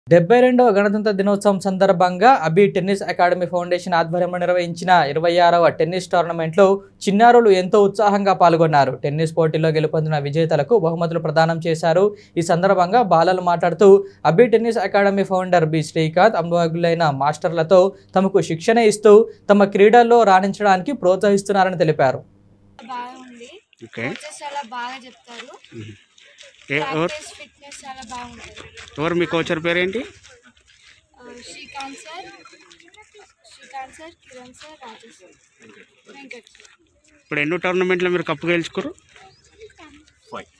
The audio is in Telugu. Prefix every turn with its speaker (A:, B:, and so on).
A: డెబ్బై రెండవ గణతంత్ర దినోత్సవం సందర్భంగా అబీ టెన్నిస్ అకాడమీ ఫౌండేషన్ ఆధ్వర్యంలో నిర్వహించిన ఇరవై ఆరవ టెన్నిస్ టోర్నమెంట్లో చిన్నారులు ఎంతో ఉత్సాహంగా పాల్గొన్నారు టెన్నిస్ పోటీలో గెలుపొందిన విజేతలకు బహుమతులు ప్రదానం చేశారు ఈ సందర్భంగా బాలలు మాట్లాడుతూ Abhi tennis academy founder B Srikanth అనుభవజ్ఞులైన మాస్టర్లతో తమకు శిక్షణ ఇస్తూ తమ క్రీడల్లో రాణించడానికి ప్రోత్సహిస్తున్నారని తెలిపారు
B: బాగుంది
C: ఓకే
B: కోచెస్ చాలా బాగా చెప్తారు
C: ఏ ఎవరు
B: ప్రాక్టీస్ ఫిట్నెస్ చాలా బాగుంటుంది
C: ఎవరు మీ కోచర్ పేరేంటి
B: ఆ, Srikanth sir Srikanth sir Kiran sir Rajesh sir Venkat sir
C: ఇప్పుడు ఎన్నో టోర్నమెంట్లో మీరు కప్పు గెలుచుకోరు